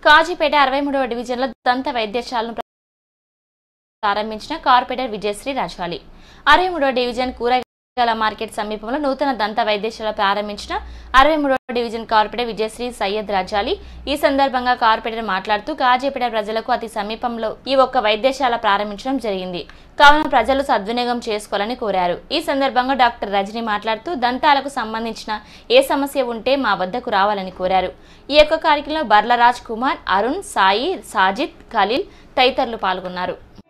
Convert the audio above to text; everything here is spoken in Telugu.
కాజీపేట అరవై మూడవ డివిజన్లో దంత వైద్యశాలను ప్రారంభించిన కార్పొరేటర్ విజయశ్రీ రాజాలి అరవై మూడవ డివిజన్ కూరగాయల మార్కెట్ సమీపంలో నూతన దంత వైద్యశాల ప్రారంభించిన అరవై మూడవ డివిజన్ కార్పొరేటర్ విజయశ్రీ సయ్యద్ రాజాలి ఈ సందర్భంగా కార్పొరేటర్ మాట్లాడుతూ కాజీపేట ప్రజలకు అతి సమీపంలో ఈ ఒక్క వైద్యశాల ప్రారంభించడం జరిగింది కావున ప్రజలు సద్వినియోగం చేసుకోవాలని కోరారు ఈ సందర్భంగా డాక్టర్ రజని మాట్లాడుతూ దంతాలకు సంబంధించిన ఏ సమస్య ఉంటే మా వద్దకు రావాలని కోరారు ఈ యొక్క కార్యక్రమంలో బర్ల రాజ్ కుమార్ అరుణ్ సాయి సాజిద్ ఖలీల్ తదితరులు పాల్గొన్నారు